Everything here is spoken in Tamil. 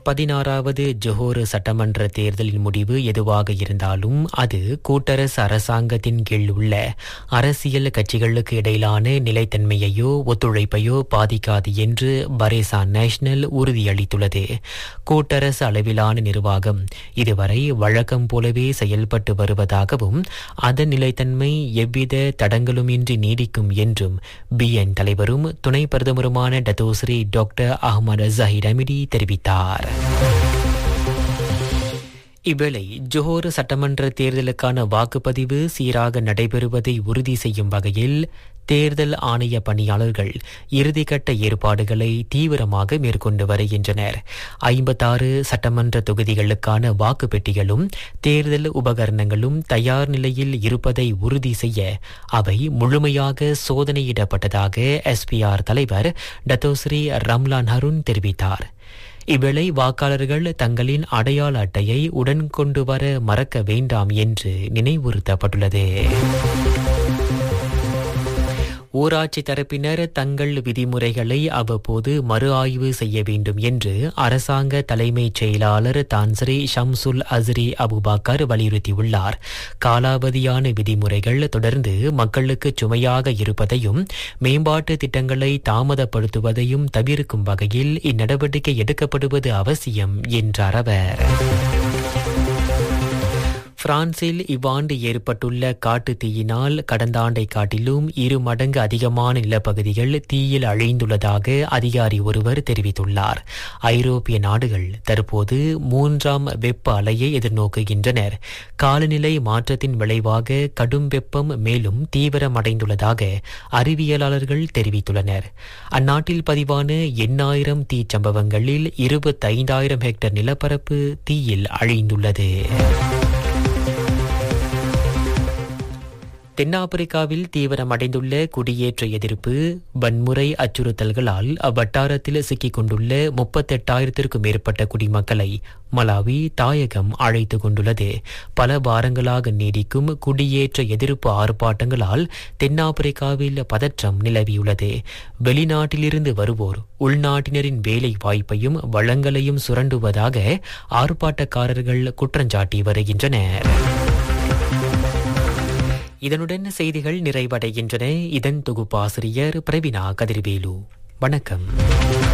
பதினாறாவது ஜொஹோர் சட்டமன்ற தேர்தலின் முடிவு எதுவாக இருந்தாலும் அது கூட்டரசு அரசாங்கத்தின் கீழ் உள்ள அரசியல் கட்சிகளுக்கு இடையிலான நிலைத்தன்மையையோ ஒத்துழைப்பையோ பாதிக்காது என்று பரேசா நேஷனல் உறுதியளித்துள்ளது கூட்டரசு அளவிலான நிர்வாகம் இதுவரை வழக்கம் போலவே செயல்பட்டு வருவதாகவும் அதன் நிலைத்தன்மை எவ்வித தடங்களுமின்றி நீடிக்கும் என்றும் பிஎன் தலைவரும் துணை பிரதமருமான Datuk Seri doctor Ahmad Zahid Hamidi தெரிவித்தார் இவ்வேளை ஜோஹர் சட்டமன்ற தேர்தலுக்கான வாக்குப்பதிவு சீராக நடைபெறுவதை உறுதி செய்யும் வகையில் தேர்தல் ஆணைய பணியாளர்கள் இறுதிக்கட்ட ஏற்பாடுகளை தீவிரமாக மேற்கொண்டு வருகின்றனர் ஐம்பத்தாறு சட்டமன்ற தொகுதிகளுக்கான வாக்குப்பெட்டிகளும் தேர்தல் உபகரணங்களும் தயார் நிலையில் இருப்பதை உறுதி செய்ய அவை முழுமையாக சோதனையிடப்பட்டதாக எஸ்பிஆர் தலைவர் டத்தோஸ்ரீ ரம்லான் ஹருண் தெரிவித்தார் இவ்வேளை வாக்காளர்கள் தங்களின் அடையாள அட்டையை உடன் கொண்டு வர மறக்க வேண்டாம் என்று நினைவுறுத்தப்பட்டுள்ளது ஊராட்சி தரப்பினர் தங்கள் விதிமுறைகளை அவ்வப்போது மறு ஆய்வு செய்ய வேண்டும் என்று அரசாங்க தலைமைச் செயலாளர் தான்ஸ்ரீ ஷம்சுல் அஸ்ரி அபுபாக்கர் வலியுறுத்தியுள்ளார் காலாவதியான விதிமுறைகள் தொடர்ந்து மக்களுக்கு சுமையாக இருப்பதையும் மேம்பாட்டு திட்டங்களை தாமதப்படுத்துவதையும் தவிர்க்கும் வகையில் இந்நடவடிக்கை எடுக்கப்படுவது அவசியம் என்றார் அவர் பிரான்சில் இவ்வாண்டு ஏற்பட்டுள்ள காட்டு தீயினால் கடந்த ஆண்டை காட்டிலும் இரு மடங்கு அதிகமான நிலப்பகுதிகள் தீயில் அழிந்துள்ளதாக அதிகாரி ஒருவர் தெரிவித்துள்ளார் ஐரோப்பிய நாடுகள் தற்போது மூன்றாம் வெப்ப அலையை எதிர்நோக்குகின்றனர் காலநிலை மாற்றத்தின் விளைவாக கடும் வெப்பம் மேலும் தீவிரமடைந்துள்ளதாக அறிவியலாளர்கள் தெரிவித்துள்ளனர் அந்நாட்டில் பதிவான எண்ணாயிரம் தீச்சம்பவங்களில் இருபத்தைந்தாயிரம் ஹெக்டேர் நிலப்பரப்பு தீயில் அழிந்துள்ளது தென்னாப்பிரிக்காவில் தீவிரமடைந்துள்ள குடியேற்ற எதிர்ப்பு வன்முறை அச்சுறுத்தல்களால் அவ்வட்டாரத்தில் சிக்கிக் கொண்டுள்ள முப்பத்தெட்டாயிரத்திற்கும் மேற்பட்ட குடிமக்களை மலாவி தாயகம் அழைத்து கொண்டுள்ளது பல வாரங்களாக நீடிக்கும் குடியேற்ற எதிர்ப்பு ஆர்ப்பாட்டங்களால் தென்னாப்பிரிக்காவில் பதற்றம் நிலவியுள்ளது வெளிநாட்டிலிருந்து வருவோர் உள்நாட்டினரின் வேலை வாய்ப்பையும் வளங்களையும் சுரண்டுவதாக ஆர்ப்பாட்டக்காரர்கள் குற்றஞ்சாட்டி வருகின்றனர் இதனுடன் செய்திகள் நிறைவடைகின்றன இதன் தொகுப்பாசிரியர் பிரவினா கதிர்வேலு வணக்கம்